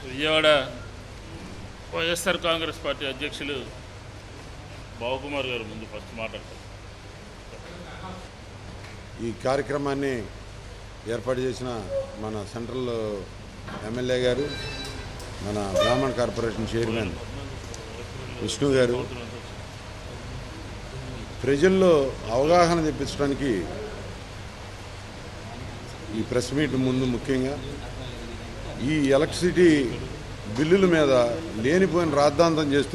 Vijayawada YSR Congress party అధ్యక్షులు బాబుకుమార్ గారు ముందు ఫస్ట్ మాట్లాడతారు ఈ కార్యక్రమాన్ని ఏర్పాటు చేసిన మన సెంట్రల్ ఎమ్మెల్యే గారు మన బ్రాహ్మణ్ కార్పొరేషన్ చైర్మన్ విష్ణు గారు ప్రజల్లో అవగాహన తెప్పించడానికి ఈ ప్రెస్ మీట్ ముందు ముఖ్యంగా ఈ ఎలక్ట్రిసిటీ బిల్లుల మీద లేనిపోయిన రాద్ధాంతం చేస్తూ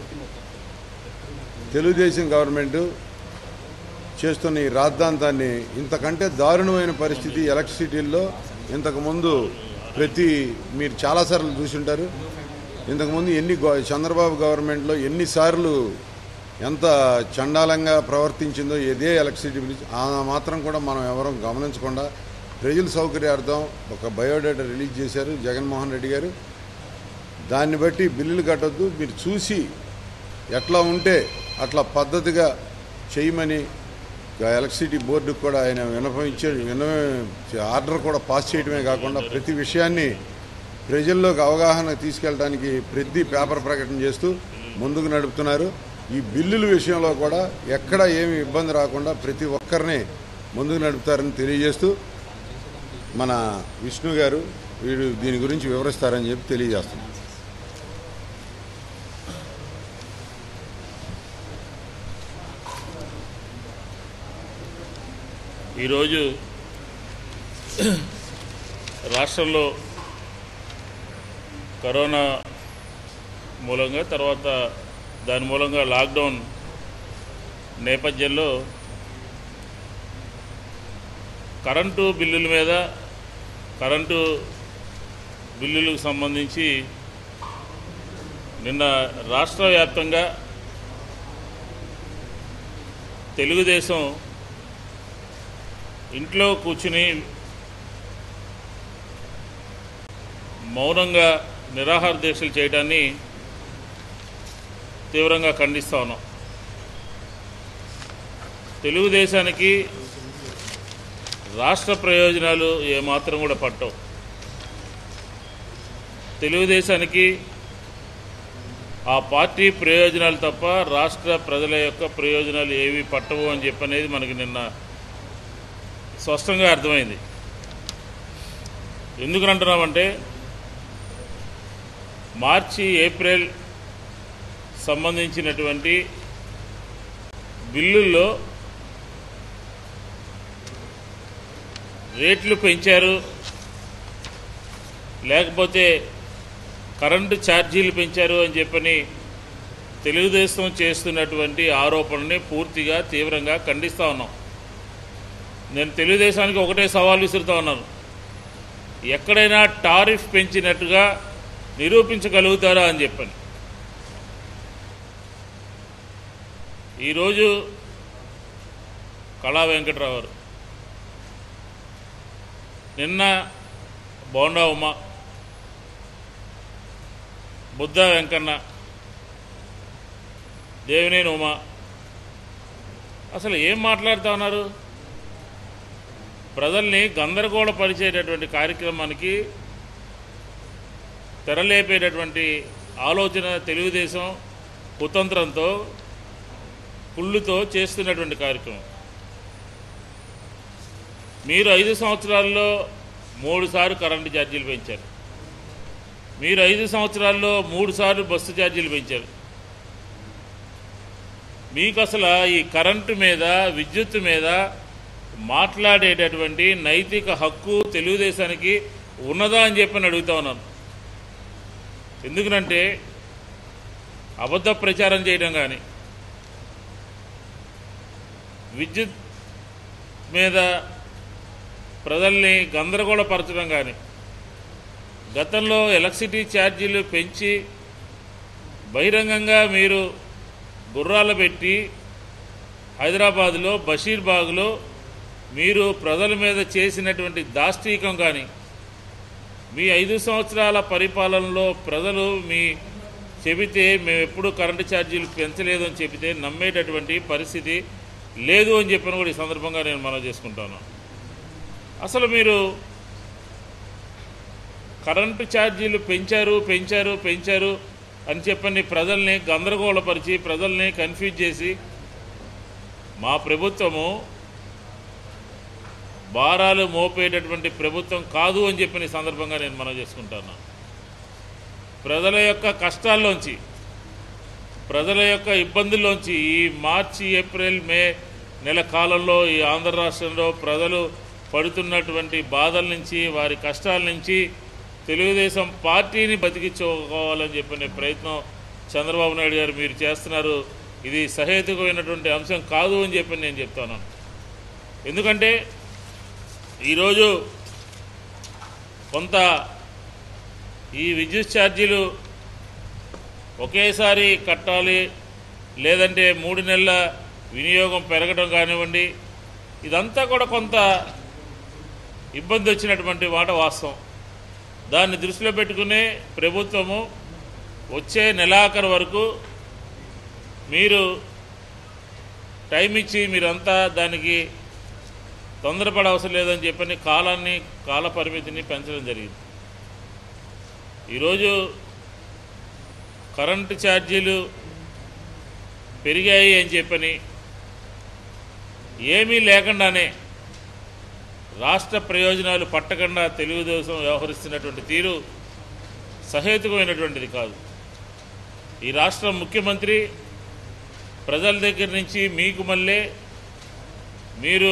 తెలుగుదేశం గవర్నమెంట్ చేస్తున్న ఈ రాద్ధాంతాన్ని ఇంతకంటే దారుణమైన పరిస్థితి ఎలక్ట్రిసిటీల్లో ఇంతకుముందు ప్రతి మీరు చాలాసార్లు చూసుంటారు ఇంతకుముందు ఎన్ని గవ- చంద్రబాబు గవర్నమెంట్లో ఎన్నిసార్లు ఎంత చండాలంగా ప్రవర్తించిందో ఇదే ఎలక్ట్రిసిటీ బిల్ ఆ మాత్రం కూడా మనం ఎవరం గమనించకుండా ప్రజల సౌకర్యార్థం ఒక బయోడేటా రిలీజ్ చేశారు జగన్మోహన్ రెడ్డి గారు దాన్ని బట్టి బిల్లులు కట్టొద్దు మీరు చూసి ఎట్లా ఉంటే అట్లా పద్ధతిగా చేయమని ఎలక్ట్రిసిటీ బోర్డుకు కూడా ఆయన వినపం ఇచ్చే విన ఆర్డర్ కూడా పాస్ చేయడమే కాకుండా ప్రతి విషయాన్ని ప్రజల్లోకి అవగాహన తీసుకెళ్ళడానికి ప్రతి పేపర్ ప్రకటన చేస్తూ ముందుకు నడుపుతున్నారు ఈ బిల్లుల విషయంలో కూడా ఎక్కడ ఏమి ఇబ్బంది రాకుండా ప్రతి ఒక్కరిని ముందుకు నడుపుతారని తెలియజేస్తూ మన విష్ణు గారు వీడు దీని గురించి వివరిస్తారని చెప్పి తెలియజేస్తున్నాం ఈరోజు రాష్ట్రంలో కరోనా మూలంగా తర్వాత దాని మూలంగా లాక్డౌన్ నేపథ్యంలో కరెంటు బిల్లుల మీద కరెంటు బిల్లులకు సంబంధించి నిన్న రాష్ట్ర వ్యాప్తంగా తెలుగుదేశం ఇంట్లో కూర్చుని మౌనంగా నిరాహార దీక్షలు చేయడాన్ని తీవ్రంగా ఖండిస్తా ఉన్నాం తెలుగుదేశానికి రాష్ట్ర ప్రయోజనాలు ఏమాత్రం కూడా పట్టవు తెలుగుదేశానికి ఆ పార్టీ ప్రయోజనాలు తప్ప రాష్ట్ర ప్రజల యొక్క ప్రయోజనాలు ఏవి పట్టవు అని చెప్పనేది మనకి నిన్న స్పష్టంగా అర్థమైంది ఎందుకు అంటున్నామంటే మార్చి ఏప్రిల్ సంబంధించినటువంటి బిల్లుల్లో రేట్లు పెంచారు లేకపోతే కరెంటు ఛార్జీలు పెంచారు అని చెప్పని తెలుగుదేశం చేస్తున్నటువంటి ఆరోపణని పూర్తిగా తీవ్రంగా ఖండిస్తా ఉన్నాం నేను తెలుగుదేశానికి ఒకటే సవాల్ విసురుతా ఉన్నాను ఎక్కడైనా టారిఫ్ పెంచినట్టుగా నిరూపించగలుగుతారా అని చెప్పని ఈరోజు కళా వెంకట్రావు గారు నిన్న బోండా ఉమ బుద్ధ వెంకన్న దేవినేని ఉమ అసలు ఏం మాట్లాడుతా ఉన్నారు ప్రజల్ని గందరగోళపరిచేటటువంటి కార్యక్రమానికి తెరలేపేటటువంటి ఆలోచన తెలుగుదేశం కుతంత్రంతో కుళ్ళుతో చేస్తున్నటువంటి కార్యక్రమం మీరు ఐదు సంవత్సరాల్లో మూడు సార్లు కరెంటు ఛార్జీలు పెంచారు మీరు ఐదు సంవత్సరాల్లో మూడు సార్లు బస్సు ఛార్జీలు పెంచారు మీకు అసలు ఈ కరెంటు మీద విద్యుత్ మీద మాట్లాడేటటువంటి నైతిక హక్కు తెలుగుదేశానికి ఉన్నదా అని చెప్పని అడుగుతా ఉన్నాను ఎందుకనంటే అబద్ధ ప్రచారం చేయడం కానీ విద్యుత్ మీద ప్రజల్ని గందరగోళపరచడం కానీ గతంలో ఎలక్ట్రిసిటీ ఛార్జీలు పెంచి బహిరంగంగా మీరు గుర్రాలు పెట్టి హైదరాబాదులో బషీర్బాగ్లో మీరు ప్రజల మీద చేసినటువంటి దాష్టీకం కానీ మీ ఐదు సంవత్సరాల పరిపాలనలో ప్రజలు మీ చెబితే మేము ఎప్పుడు కరెంటు ఛార్జీలు పెంచలేదు అని చెబితే నమ్మేటటువంటి పరిస్థితి లేదు అని చెప్పిన కూడా ఈ సందర్భంగా నేను మనం చేసుకుంటాను అసలు మీరు కరెంటు ఛార్జీలు పెంచారు పెంచారు పెంచారు అని చెప్పని ప్రజల్ని గందరగోళపరిచి ప్రజల్ని కన్ఫ్యూజ్ చేసి మా ప్రభుత్వము భారాలు మోపేటటువంటి ప్రభుత్వం కాదు అని చెప్పిన సందర్భంగా నేను మనం చేసుకుంటాను ప్రజల యొక్క కష్టాల్లోంచి ప్రజల యొక్క ఇబ్బందుల్లోంచి ఈ మార్చి ఏప్రిల్ మే నెల కాలంలో ఈ ఆంధ్ర రాష్ట్రంలో ప్రజలు పడుతున్నటువంటి బాధల నుంచి వారి కష్టాల నుంచి తెలుగుదేశం పార్టీని బతికించుకోవాలని చెప్పిన ప్రయత్నం చంద్రబాబు నాయుడు గారు మీరు చేస్తున్నారు ఇది సహేతుకమైనటువంటి అంశం కాదు అని చెప్పి నేను చెప్తాను ఎందుకంటే ఈరోజు కొంత ఈ విద్యుత్ ఛార్జీలు ఒకేసారి కట్టాలి లేదంటే మూడు నెలల వినియోగం పెరగడం కానివ్వండి ఇదంతా కూడా కొంత ఇబ్బంది వచ్చినటువంటి మాట వాస్తవం దాన్ని దృష్టిలో పెట్టుకునే ప్రభుత్వము వచ్చే నెలాఖరు వరకు మీరు టైం ఇచ్చి మీరంతా దానికి తొందరపడ అవసరం లేదని చెప్పని కాలాన్ని కాల పరిమితిని పెంచడం జరిగింది ఈరోజు కరెంటు ఛార్జీలు పెరిగాయి అని చెప్పని ఏమీ లేకుండానే రాష్ట్ర ప్రయోజనాలు పట్టకుండా తెలుగుదేశం వ్యవహరిస్తున్నటువంటి తీరు సహేతుకమైనటువంటిది కాదు ఈ రాష్ట్ర ముఖ్యమంత్రి ప్రజల దగ్గర నుంచి మీకు మళ్ళీ మీరు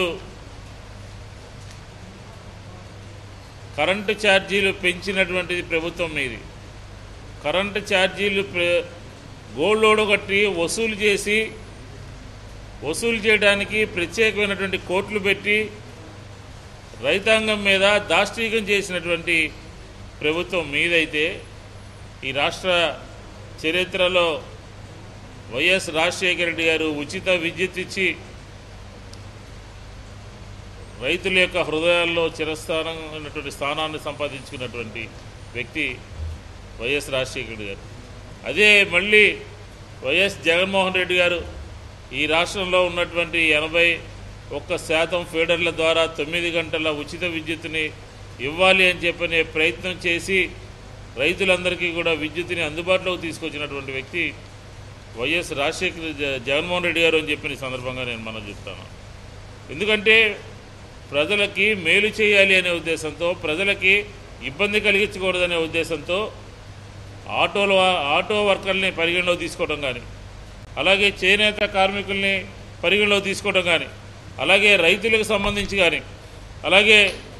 కరెంటు ఛార్జీలు పెంచినటువంటిది ప్రభుత్వం మీది కరెంటు ఛార్జీలు ప్ర- గోల్డ్ లోడ్ కట్టి వసూలు చేసి వసూలు చేయడానికి ప్రత్యేకమైనటువంటి కోట్లు పెట్టి రైతాంగం మీద దాష్టీకం చేసినటువంటి ప్రభుత్వం మీదైతే ఈ రాష్ట్ర చరిత్రలో వైఎస్ రాజశేఖర రెడ్డి గారు ఉచిత విద్యుత్ ఇచ్చి రైతుల యొక్క హృదయాల్లో చిరస్థానమైనటువంటి స్థానాన్ని సంపాదించుకున్నటువంటి వ్యక్తి వైఎస్ రాజశేఖర రెడ్డి గారు అదే మళ్ళీ వైఎస్ జగన్మోహన్ రెడ్డి గారు ఈ రాష్ట్రంలో ఉన్నటువంటి ఎనభై ఒక్క శాతం ఫీడర్ల ద్వారా తొమ్మిది గంటల ఉచిత విద్యుత్తుని ఇవ్వాలి అని చెప్పనే ప్రయత్నం చేసి రైతులందరికీ కూడా విద్యుత్తుని అందుబాటులోకి తీసుకొచ్చినటువంటి వ్యక్తి వైఎస్ రాజశేఖర జ- జగన్మోహన్ రెడ్డి గారు అని చెప్పిన ఈ సందర్భంగా నేను మనం చెప్తాను ఎందుకంటే ప్రజలకి మేలు చేయాలి అనే ఉద్దేశంతో ప్రజలకి ఇబ్బంది కలిగించకూడదనే ఉద్దేశంతో ఆటోల ఆటో వర్కర్ని పరిగణలో తీసుకోవడం కానీ అలాగే చేనేత కార్మికుల్ని పరిగణలో తీసుకోవడం కానీ అలాగే రైతులకు సంబంధించి కానీ అలాగే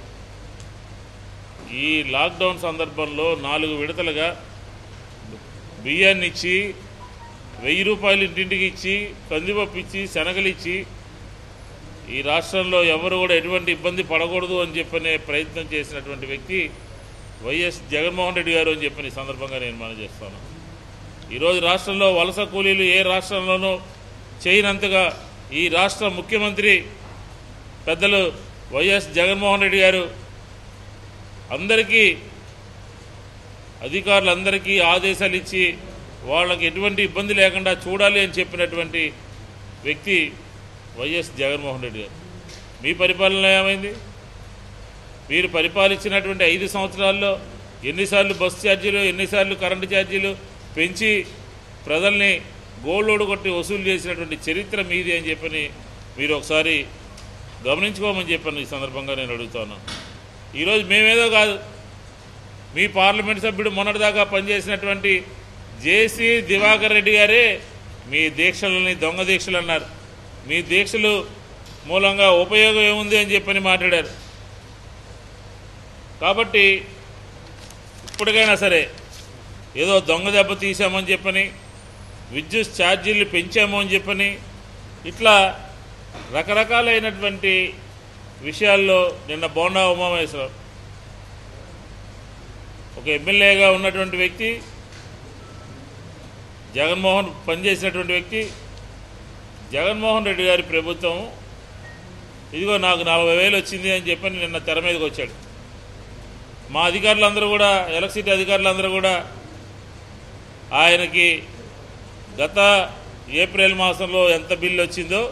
ఈ లాక్డౌన్ సందర్భంలో నాలుగు విడతలుగా బియ్యాన్ని ఇచ్చి వెయ్యి రూపాయలు ఇంటింటికి ఇచ్చి కందిపప్పు ఇచ్చి శనగలు ఇచ్చి ఈ రాష్ట్రంలో ఎవరు కూడా ఎటువంటి ఇబ్బంది పడకూడదు అని చెప్పనే ప్రయత్నం చేసినటువంటి వ్యక్తి వైఎస్ జగన్మోహన్ రెడ్డి గారు అని చెప్పిన ఈ సందర్భంగా నేను మనం చేస్తాను ఈరోజు రాష్ట్రంలో వలస కూలీలు ఏ రాష్ట్రంలోనూ చేయనంతగా ఈ రాష్ట్ర ముఖ్యమంత్రి పెద్దలు వైఎస్ జగన్మోహన్ రెడ్డి గారు అందరికీ అధికారులందరికీ ఆదేశాలు ఇచ్చి వాళ్ళకి ఎటువంటి ఇబ్బంది లేకుండా చూడాలి అని చెప్పినటువంటి వ్యక్తి వైఎస్ జగన్మోహన్ రెడ్డి గారు మీ పరిపాలన ఏమైంది మీరు పరిపాలించినటువంటి ఐదు సంవత్సరాల్లో ఎన్నిసార్లు బస్సు ఛార్జీలు ఎన్నిసార్లు కరెంటు ఛార్జీలు పెంచి ప్రజల్ని గోల్లోడు కొట్టి వసూలు చేసినటువంటి చరిత్ర మీది అని చెప్పని మీరు ఒకసారి గమనించుకోమని చెప్పాను ఈ సందర్భంగా నేను అడుగుతాను ఈరోజు మేమేదో కాదు మీ పార్లమెంట్ సభ్యుడు మొన్నటిదాకా పనిచేసినటువంటి జేసీ దివాకర్ రెడ్డి గారే మీ దీక్షలని దొంగ దీక్షలు అన్నారు మీ దీక్షలు మూలంగా ఉపయోగం ఏముంది అని చెప్పని మాట్లాడారు కాబట్టి ఇప్పటికైనా సరే ఏదో దొంగ దెబ్బ తీసామని చెప్పని విద్యుత్ ఛార్జీలు పెంచాము అని చెప్పని ఇట్లా రకరకాలైనటువంటి విషయాల్లో నిన్న బోండా ఉమామహేశ్వరరావు ఒక ఎమ్మెల్యేగా ఉన్నటువంటి వ్యక్తి జగన్మోహన్ పనిచేసినటువంటి వ్యక్తి జగన్మోహన్ రెడ్డి గారి ప్రభుత్వం ఇదిగో నాకు నలభై వేలు వచ్చింది అని చెప్పని నిన్న తెర మీదకి వచ్చాడు మా అధికారులందరూ కూడా ఎలక్ట్రిసిటీ అధికారులందరూ కూడా ఆయనకి గత ఏప్రిల్ మాసంలో ఎంత బిల్లు వచ్చిందో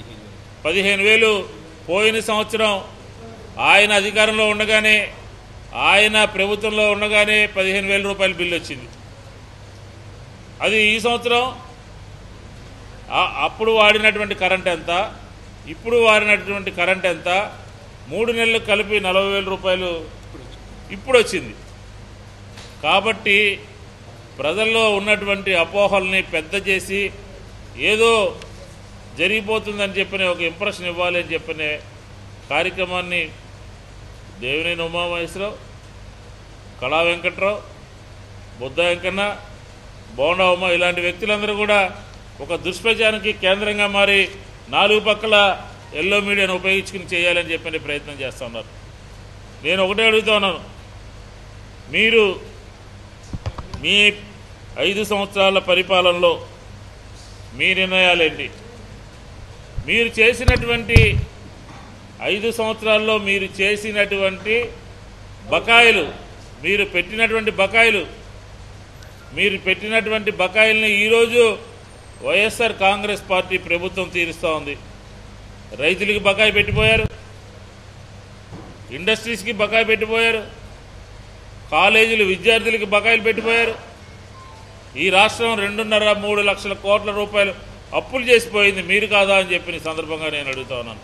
పదిహేను వేలు పోయిన సంవత్సరం ఆయన అధికారంలో ఉండగానే ఆయన ప్రభుత్వంలో ఉండగానే పదిహేను వేల రూపాయల బిల్లు వచ్చింది అది ఈ సంవత్సరం ఆ- అప్పుడు వాడినటువంటి కరెంట్ ఎంత ఇప్పుడు వాడినటువంటి కరెంట్ ఎంత మూడు నెలలు కలిపి నలభై వేల రూపాయలు ఇప్పుడు వచ్చింది కాబట్టి ప్రజల్లో ఉన్నటువంటి అపోహల్ని పెద్ద చేసి ఏదో జరిగిపోతుందని చెప్పిన ఒక ఇంప్రెషన్ ఇవ్వాలి అని చెప్పిన కార్యక్రమాన్ని దేవినేని ఉమామహేశ్వరరావు కళా వెంకట్రావు బుద్ధ వెంకన్న బోండా ఉమ ఇలాంటి వ్యక్తులందరూ కూడా ఒక దుష్ప్రచారానికి కేంద్రంగా మారి నాలుగు పక్కల ఎల్లో మీడియాను ఉపయోగించుకుని చేయాలని చెప్పిన ప్రయత్నం చేస్తూ ఉన్నారు నేను ఒకటే అడుగుతా ఉన్నాను మీరు మీ ఐదు సంవత్సరాల పరిపాలనలో మీ నిర్ణయాలేంటి మీరు చేసినటువంటి ఐదు సంవత్సరాల్లో మీరు చేసినటువంటి బకాయిలు మీరు పెట్టినటువంటి బకాయిలు మీరు పెట్టినటువంటి బకాయిల్ని ఈరోజు వైఎస్ఆర్ కాంగ్రెస్ పార్టీ ప్రభుత్వం తీరుస్తూ ఉంది రైతులకి బకాయి పెట్టిపోయారు ఇండస్ట్రీస్కి బకాయి పెట్టిపోయారు కాలేజీలు విద్యార్థులకి బకాయిలు పెట్టిపోయారు ఈ రాష్ట్రం రెండున్నర మూడు లక్షల కోట్ల రూపాయలు అప్పులు చేసిపోయింది మీరు కాదా అని చెప్పిన సందర్భంగా నేను అడుగుతా ఉన్నాను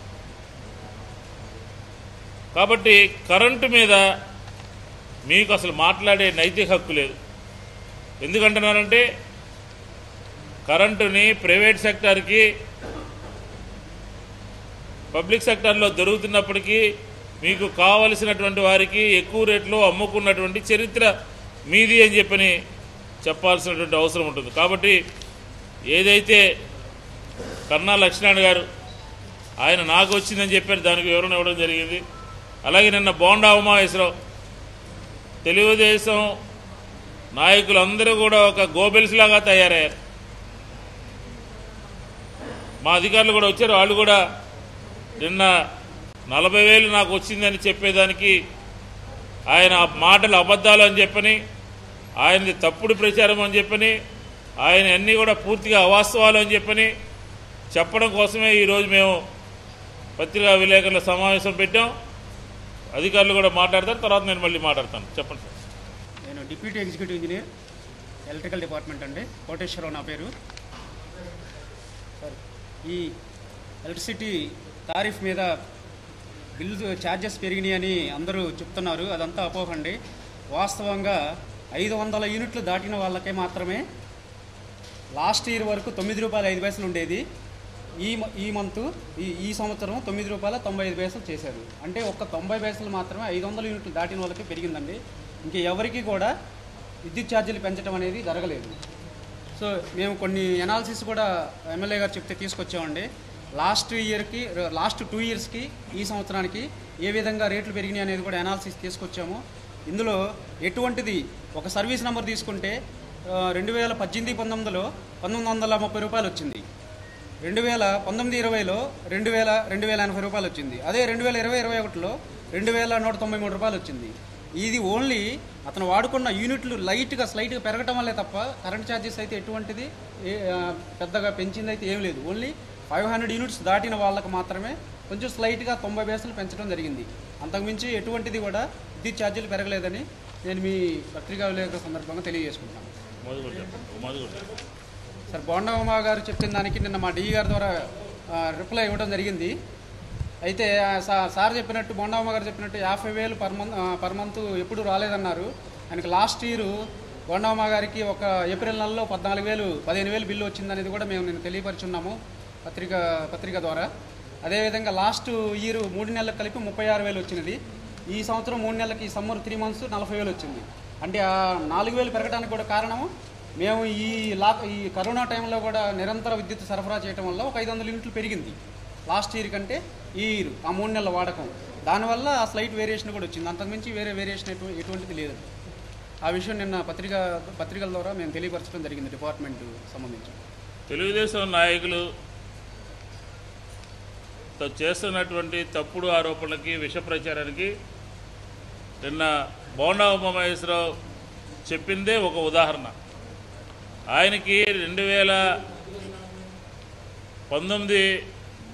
కాబట్టి కరెంటు మీద మీకు అసలు మాట్లాడే నైతిక హక్కు లేదు ఎందుకంటున్నారంటే కరెంటుని ప్రైవేట్ సెక్టార్కి పబ్లిక్ సెక్టార్లో దొరుకుతున్నప్పటికీ మీకు కావలసినటువంటి వారికి ఎక్కువ రేట్లో అమ్ముకున్నటువంటి చరిత్ర మీది అని చెప్పని చెప్పాల్సినటువంటి అవసరం ఉంటుంది కాబట్టి ఏదైతే కన్నా లక్ష్మణ్ గారు ఆయన నాకు వచ్చిందని చెప్పారు దానికి వివరణ ఇవ్వడం జరిగింది అలాగే నిన్న బోండా ఉమామేశ్వరరావు తెలుగుదేశం నాయకులందరూ కూడా ఒక గోబెల్స్ లాగా తయారయ్యారు మా అధికారులు కూడా వచ్చారు వాళ్ళు కూడా నిన్న నలభై వేలు నాకు వచ్చిందని చెప్పేదానికి ఆయన మాటలు అబద్ధాలు అని చెప్పని ఆయనది తప్పుడు ప్రచారం అని చెప్పని ఆయన అన్నీ కూడా పూర్తిగా అవాస్తవాలు అని చెప్పని చెప్పడం కోసమే ఈరోజు మేము పత్రికా విలేకరుల సమావేశం పెట్టాం అధికారులు కూడా మాట్లాడతారు తర్వాత నేను మళ్ళీ మాట్లాడతాను చెప్పండి సార్ నేను deputy executive engineer electrical department అండి కోటేశ్వరరావు నా పేరు సార్ ఈ ఎలక్ట్రిసిటీ టారిఫ్ మీద బిల్లు ఛార్జెస్ పెరిగినాయని అందరూ చెప్తున్నారు అదంతా అపోహ అండి వాస్తవంగా ఐదు వందల యూనిట్లు దాటిన వాళ్ళకే మాత్రమే లాస్ట్ ఇయర్ వరకు తొమ్మిది రూపాయల ఐదు పైసలు ఉండేది ఈ మ- ఈ మంత్ ఈ ఈ సంవత్సరం తొమ్మిది రూపాయల తొంభై ఐదు పైసలు చేశారు అంటే ఒక్క తొంభై పైసలు మాత్రమే ఐదు వందల యూనిట్లు దాటిన వాళ్ళకి పెరిగిందండి ఇంక ఎవరికి కూడా విద్యుత్ ఛార్జీలు పెంచడం అనేది జరగలేదు సో మేము కొన్ని ఎనాలిసిస్ కూడా ఎమ్మెల్యే గారు చెప్తే తీసుకొచ్చామండి లాస్ట్ ఇయర్కి లాస్ట్ టూ ఇయర్స్కి ఈ సంవత్సరానికి ఏ విధంగా రేట్లు పెరిగినాయి అనేది కూడా ఎనాలిసిస్ తీసుకొచ్చాము ఇందులో ఎటువంటిది ఒక సర్వీస్ నెంబర్ తీసుకుంటే ఆ, రెండు వేల పద్దెనిమిది పంతొమ్మిదిలో పంతొమ్మిది వందల ముప్పై రూపాయలు వచ్చింది రెండు వేల పంతొమ్మిది ఇరవైలో రెండు వేల రెండు వేల ఎనభై రూపాయలు వచ్చింది అదే రెండు వేల ఇరవై ఇరవై ఒకటిలో రెండు వేల నూట తొంభై మూడు రూపాయలు వచ్చింది ఇది ఓన్లీ అతను వాడుకున్న యూనిట్లు లైట్గా స్లైట్గా పెరగటం వల్లే తప్ప కరెంట్ ఛార్జెస్ అయితే ఎటువంటిది ఏ ఆ, పెద్దగా పెంచింది అయితే ఏం లేదు ఓన్లీ ఫైవ్ హండ్రెడ్ యూనిట్స్ దాటిన వాళ్ళకి మాత్రమే కొంచెం స్లైట్గా తొంభై పైసలు పెంచడం జరిగింది అంతకుమించి ఎటువంటిది కూడా విద్యుత్ ఛార్జీలు పెరగలేదని నేను మీ పత్రికా విలేకరుల సందర్భంగా తెలియజేసుకుంటాను మొదలుకొట్టాను మొదలుకొట్టాను సార్ బోండా ఉమా గారు చెప్పిన దానికి నిన్న మా డిఈ గారి ద్వారా ఆ, రిప్లై ఇవ్వడం జరిగింది అయితే ఆ, సా- సార్ చెప్పినట్టు బోండా ఉమా గారు చెప్పినట్టు యాభై వేలు పర్ మంత్ పర్ మంత్ ఎప్పుడు రాలేదన్నారు ఆయనకి లాస్ట్ ఇయర్ బోండా ఉమా గారికి ఒక ఏప్రిల్ నెలలో పద్నాలుగు వేలు పదిహేను వేలు బిల్లు వచ్చిందనేది కూడా మేము నేను తెలియపరుచున్నాము పత్రిక పత్రిక ద్వారా అదేవిధంగా లాస్ట్ ఇయర్ మూడు నెలలకు కలిపి ముప్పై ఆరు వేలు వచ్చినది ఈ సంవత్సరం మూడు నెలలకి ఈ సమ్మర్ త్రీ మంత్స్ నలభై వేలు వచ్చింది అంటే ఆ నాలుగు వేలు పెరగడానికి కూడా కారణము మేము ఈ లాక్ ఈ కరోనా టైంలో కూడా నిరంతర విద్యుత్ సరఫరా చేయడం వల్ల ఒక ఐదు వందల యూనిట్లు పెరిగింది లాస్ట్ ఇయర్ కంటే ఈ ఇయర్ ఆ మూడు నెలల వాడకం దానివల్ల ఆ స్లైట్ వేరియేషన్ కూడా వచ్చింది అంతకుమించి వేరే వేరియేషన్ ఎటు ఎటువంటిది లేదు ఆ విషయం నిన్న పత్రిక పత్రికల ద్వారా మేము తెలియపరచడం జరిగింది డిపార్ట్మెంట్ సంబంధించి తెలుగుదేశం నాయకులు త- చేస్తున్నటువంటి తప్పుడు ఆరోపణలకి విష ప్రచారానికి నిన్న బోండా ఉమామహేశ్వరరావు చెప్పిందే ఒక ఉదాహరణ ఆయనకి రెండు వేల పంతొమ్మిది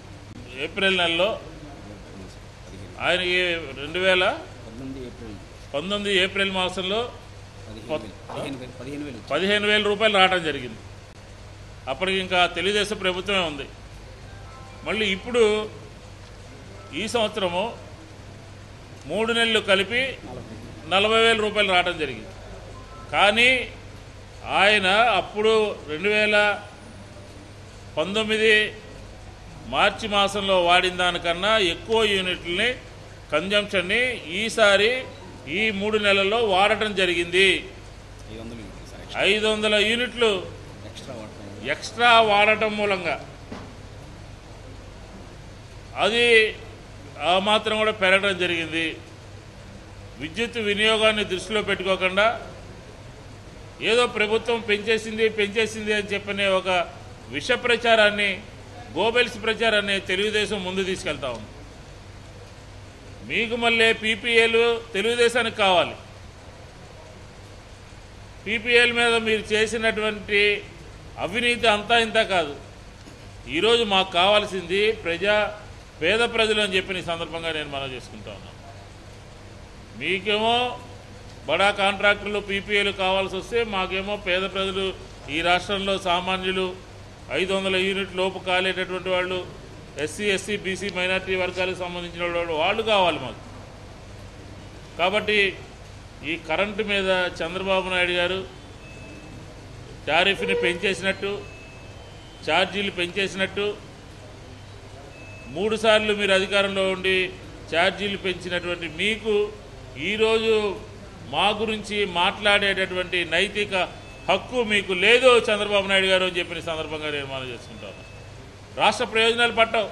ఏప్రిల్ నెలలో ఆయనకి రెండు వేల పద్దెనిమిది ఏప్రిల్ పంతొమ్మిది ఏప్రిల్ మాసంలో పదిహేను వేలు పదిహేను వేలు పదిహేను వేలు పదిహేను వేల రూపాయలు రావడం జరిగింది అప్పటికి ఇంకా తెలుగుదేశం ప్రభుత్వమే ఉంది మళ్ళీ ఇప్పుడు ఈ సంవత్సరము మూడు నెలలు కలిపి నలభై వేల రూపాయలు రావడం జరిగింది కానీ ఆయన అప్పుడు రెండు వేల పంతొమ్మిది మార్చి మాసంలో వాడిన దానికన్నా ఎక్కువ యూనిట్లని కన్జంప్షన్ని ఈసారి ఈ మూడు నెలల్లో వాడటం జరిగింది ఐదు వందలు యూనిట్లు సార్ ఐదు వందల యూనిట్లు ఎక్స్ట్రా వాడతాం ఎక్స్ట్రా వాడటం మూలంగా అది ఆ మాత్రం కూడా పెరగడం జరిగింది విద్యుత్ వినియోగాన్ని దృష్టిలో పెట్టుకోకుండా ఏదో ప్రభుత్వం పెంచేసింది పెంచేసింది అని చెప్పనే ఒక విష ప్రచారాన్ని గోబెల్స్ ప్రచారాన్ని తెలుగుదేశం ముందు తీసుకెళ్తా ఉంది మీకు మళ్ళీ పీపీఏలు తెలుగుదేశానికి కావాలి పీపీఎల్ మీద మీరు చేసినటువంటి అవినీతి అంతా ఇంత కాదు ఈరోజు మాకు కావాల్సింది ప్రజా పేద ప్రజలు అని చెప్పిన ఈ సందర్భంగా నేను మనం చేసుకుంటా ఉన్నాను మీకేమో బడా కాంట్రాక్టులు పీపీఏలు కావాల్సి వస్తే మాకేమో పేద ప్రజలు ఈ రాష్ట్రంలో సామాన్యులు ఐదు వందల యూనిట్ లోపు కాలేటటువంటి వాళ్ళు ఎస్సీ ఎస్సీ బీసీ మైనార్టీ వర్గాలకు సంబంధించిన వాళ్ళు వాళ్ళు కావాలి మాకు కాబట్టి ఈ కరెంటు మీద చంద్రబాబు నాయుడు గారు టారిఫ్ని పెంచేసినట్టు ఛార్జీలు పెంచేసినట్టు మూడు సార్లు మీరు అధికారంలో ఉండి ఛార్జీలు పెంచినటువంటి మీకు ఈరోజు మా గురించి మాట్లాడేటటువంటి నైతిక హక్కు మీకు లేదు చంద్రబాబు నాయుడు గారు అని చెప్పిన సందర్భంగా నేను మనం చేసుకుంటాను రాష్ట్ర ప్రయోజనాలు పట్టవు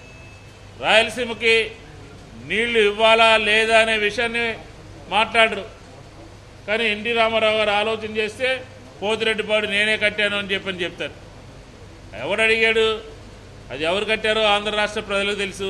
రాయలసీమకి నీళ్లు ఇవ్వాలా లేదా అనే విషయాన్ని మాట్లాడరు కానీ ఎన్టీ రామారావు గారు ఆలోచన చేస్తే పోతిరెడ్డిపాడు నేనే కట్టాను అని చెప్పని చెప్తారు ఎవడు అడిగాడు అది ఎవరు కట్టారో ఆంధ్ర రాష్ట్ర ప్రజలకు తెలుసు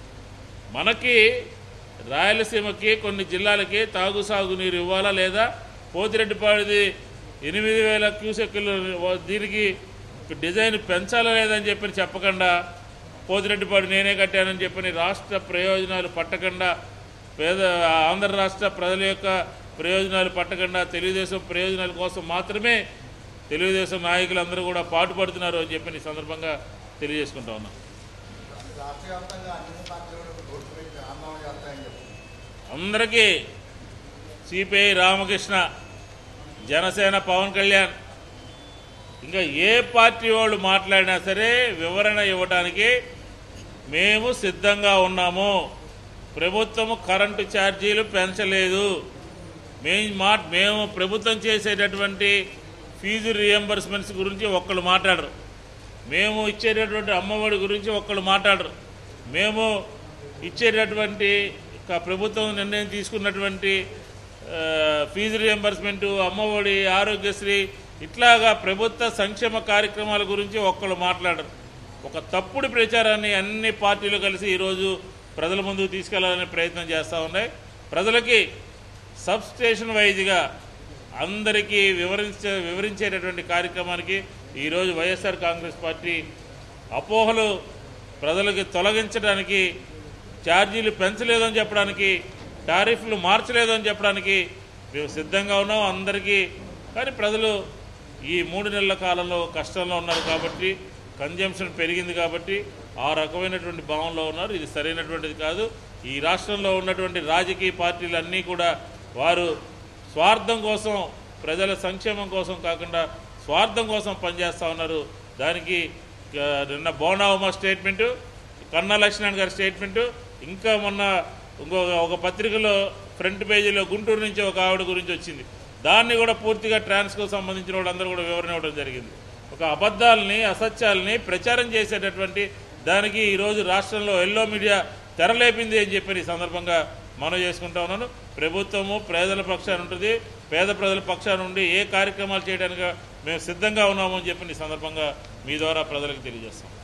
మనకి రాయలసీమకి కొన్ని జిల్లాలకి తాగు సాగు నీరు ఇవ్వాలా లేదా పోతిరెడ్డిపాడిది ఎనిమిది వేల క్యూసెక్కులు దీనికి డిజైన్ పెంచాలా లేదని చెప్పి చెప్పకుండా పోతిరెడ్డిపాడు నేనే కట్టానని చెప్పని రాష్ట్ర ప్రయోజనాలు పట్టకుండా పేద ఆంధ్ర రాష్ట్ర ప్రజల యొక్క ప్రయోజనాలు పట్టకుండా తెలుగుదేశం ప్రయోజనాల కోసం మాత్రమే తెలుగుదేశం నాయకులందరూ కూడా పాటుపడుతున్నారు అని చెప్పి ఈ సందర్భంగా తెలియజేసుకుంటా ఉన్నాం రాష్ట్ర వ్యాప్తంగా అన్ని పార్టీలు ఓట్లు పెట్టి ఆందోళన చేస్తాయని చెప్పి అందరికీ సిపిఐ రామకృష్ణ జనసేన పవన్ కళ్యాణ్ ఇంకా ఏ పార్టీ వాళ్ళు మాట్లాడినా సరే వివరణ ఇవ్వడానికి మేము సిద్ధంగా ఉన్నాము ప్రభుత్వము కరెంటు ఛార్జీలు పెంచలేదు మేము మా మేము ప్రభుత్వం చేసేటటువంటి ఫీజు రియంబర్స్మెంట్స్ గురించి ఒక్కళ్ళు మాట్లాడరు మేము ఇచ్చేటటువంటి అమ్మఒడి గురించి ఒక్కళ్ళు మాట్లాడరు మేము ఇచ్చేటటువంటి క- ప్రభుత్వం నిర్ణయం తీసుకున్నటువంటి ఆ, ఫీజు రియంబర్స్మెంటు అమ్మఒడి ఆరోగ్యశ్రీ ఇట్లాగా ప్రభుత్వ సంక్షేమ కార్యక్రమాల గురించి ఒక్కళ్ళు మాట్లాడరు ఒక తప్పుడు ప్రచారాన్ని అన్ని పార్టీలు కలిసి ఈరోజు ప్రజల ముందుకు తీసుకెళ్లాలనే ప్రయత్నం చేస్తూ ఉన్నాయి ప్రజలకి సబ్ స్టేషన్ వైజ్గా అందరికీ వివరించే వివరించేటటువంటి కార్యక్రమానికి ఈరోజు వైఎస్ఆర్ కాంగ్రెస్ పార్టీ అపోహలు ప్రజలకి తొలగించడానికి ఛార్జీలు పెంచలేదని చెప్పడానికి టారిఫ్లు మార్చలేదని చెప్పడానికి మేము సిద్ధంగా ఉన్నాం అందరికీ కానీ ప్రజలు ఈ మూడు నెలల కాలంలో కష్టంలో ఉన్నారు కాబట్టి కన్జంప్షన్ పెరిగింది కాబట్టి ఆ రకమైనటువంటి భావంలో ఉన్నారు ఇది సరైనటువంటిది కాదు ఈ రాష్ట్రంలో ఉన్నటువంటి రాజకీయ పార్టీలు అన్నీ కూడా వారు స్వార్థం కోసం ప్రజల సంక్షేమం కోసం కాకుండా స్వార్థం కోసం పనిచేస్తూ ఉన్నారు దానికి ఆ, నిన్న బోనావమ స్టేట్మెంటు కన్నా లక్ష్మణ్ గారి స్టేట్మెంటు ఇంకా మొన్న ఇంకో ఒక పత్రికలో ఫ్రంట్ పేజీలో గుంటూరు నుంచి ఒక ఆవిడ గురించి వచ్చింది దాన్ని కూడా పూర్తిగా ట్రాన్స్కో సంబంధించిన వాళ్ళందరూ కూడా వివరణ ఇవ్వడం జరిగింది ఒక అబద్ధాలని అసత్యాలని ప్రచారం చేసేటటువంటి దానికి ఈరోజు రాష్ట్రంలో ఎల్లో మీడియా తెరలేపింది అని చెప్పి ఈ సందర్భంగా మనం చేసుకుంటా ఉన్నాను ప్రభుత్వము పేదల పక్షాన ఉంటుంది పేద ప్రజల పక్షాన ఉండి ఏ కార్యక్రమాలు చేయడానికి మేము సిద్ధంగా ఉన్నాము అని చెప్పి ఈ సందర్భంగా మీ ద్వారా ప్రజలకు తెలియజేస్తాం